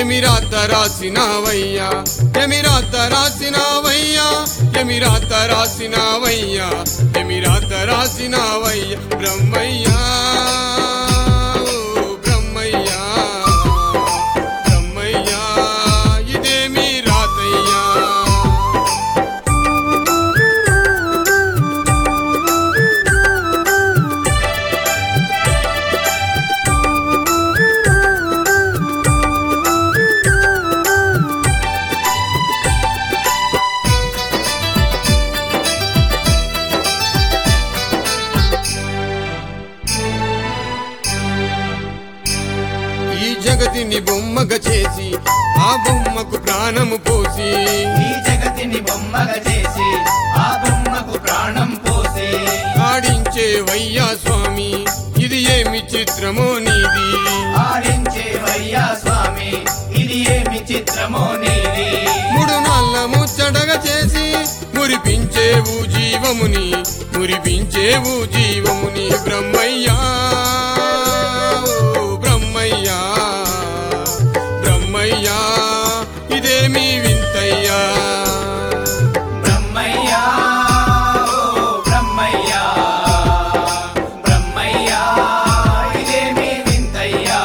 ఎమిరాత రాసినావయ్యా ఎమిరాత రాసినావయ్యా ఎమిరాత రాసినావయ్యా ఎమిరాత రాసినావయ్యా బ్రహ్మయ్యా ఓ బ్రహ్మయ్యా బ్రహ్మయ్యా ఇదేమి రాతయ్యా ఈ జగతిని బొమ్మగా చేసి ఆ బొమ్మకు ప్రాణము పోసి ఈ జగతిని బొమ్మగా చేసి ఆ బొమ్మకు ప్రాణం పోసి ఆడించే వయ్యా స్వామి ఇది ఏమి చిత్రమో నీది ఆడించే వయ్యా స్వామి ఇది ఏమి చిత్రమో నీది మూడు నాళ్ళ ముచ్చటగా చేసి మురిపించేవు జీవముని మురిపించేవు జీవముని బ్రహ్మయ్యా ఓ బ్రహ్మయ్యా బ్రహ్మయ్యా ఇదేమి వింతయ్యా బ్రహ్మయ్యా ఓ బ్రహ్మయ్యా బ్రహ్మయ్యా ఇదేమి వింతయ్యా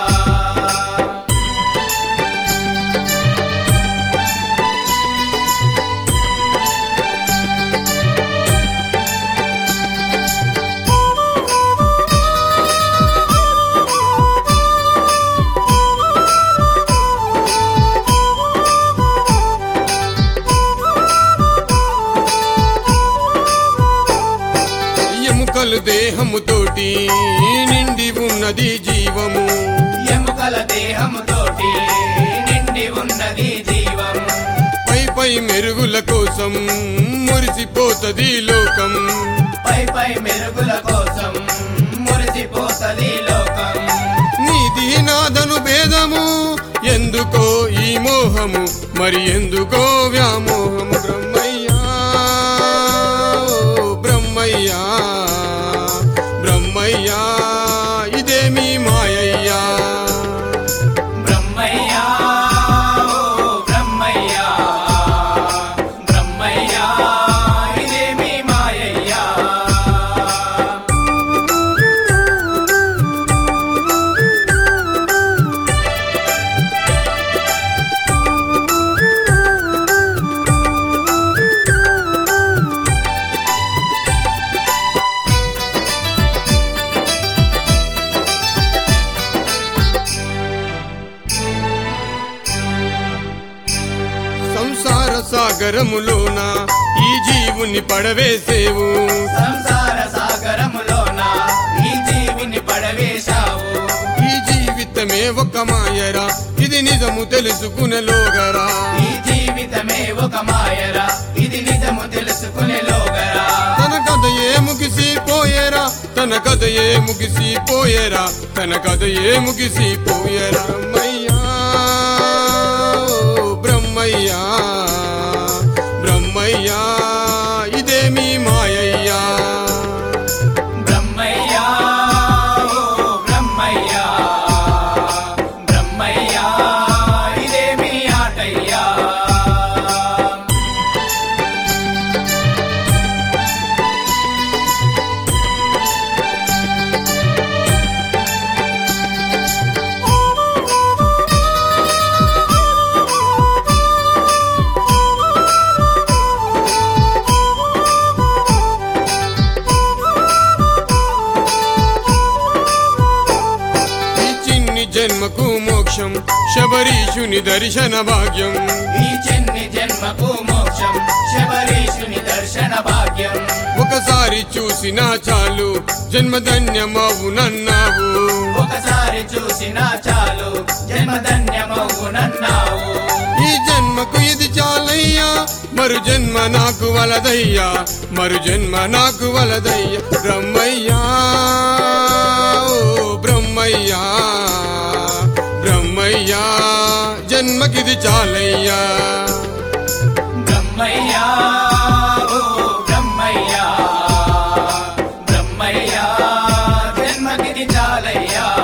ఎముకలు దేహముతోటి నిండి ఉన్నది జీవము ఎముకల దేహముతోటి నిండి ఉన్నది జీవం పై పై మెరుగుల కోసం మురిసిపోతది లోకం పై పై మెరుగుల కోసం మురిసిపోతది లోకం నీది నాదను భేదము ఎందుకో ఈ మోహము మరి ఎందుకో వ్యామోహము బ్రహ్మయ్యా ఓ బ్రహ్మయ్యా బ్రహ్మయ్యా ఇదేమి మాయయ్యా బ్రహ్మయ్యా ఓ బ్రహ్మయ్యా బ్రహ్మయ్యా ఇదేమి మాయయ్యా సంసార సాగరములోన ఈ జీవుని పడవేసేవు సంసార సాగరములోన ఈ జీవిని పడవేశావు ఈ జీవితమే ఒక మాయరా ఇది నిజము తెలుసుకునలోగరా ఈ జీవితమే ఒక మాయరా ఇది నిజము తెలుసుకునే లోగరా తన కథ ఏ ముగిసిపోయేరా తన కథ ఏ ముగిసిపోయేరా తన కథ ఏ ముగిసిపోయేరా బ్రహ్మయ్యా ఓ బ్రహ్మయ్యా బ్రహ్మయ్యా ఇదేమి మాయయ్యా బ్రహ్మయ్యా ఓ బ్రహ్మయ్యా బ్రహ్మయ్యా ఇదేమి ఆటయ్యా ఈ చిన్ని జన్మకు మోక్షం శబరీషుని దర్శన భాగ్యం ఈ చిన్ని జన్మకు మోక్షం శబరీషుని దర్శన భాగ్యం ఒకసారి చూసినా చాలు జన్మధన్యమవునన్నావు ఒకసారి చూసినా చాలు జన్మధన్యమవునన్నావు ఈ జన్మకు ఇది చాలయ్యా మరు జన్మ నాకు వలదయ్యా మరు జన్మ నాకు వలదయ్యా బ్రహ్మయ్యా ఓ బ్రహ్మయ్యా బ్రహ్మయ్యా జన్మకిది చాలయ్యా బ్రహ్మయ్యా ఓ బ్రహ్మయ్యా బ్రహ్మయ్యా జన్మకిది చాలయ్యా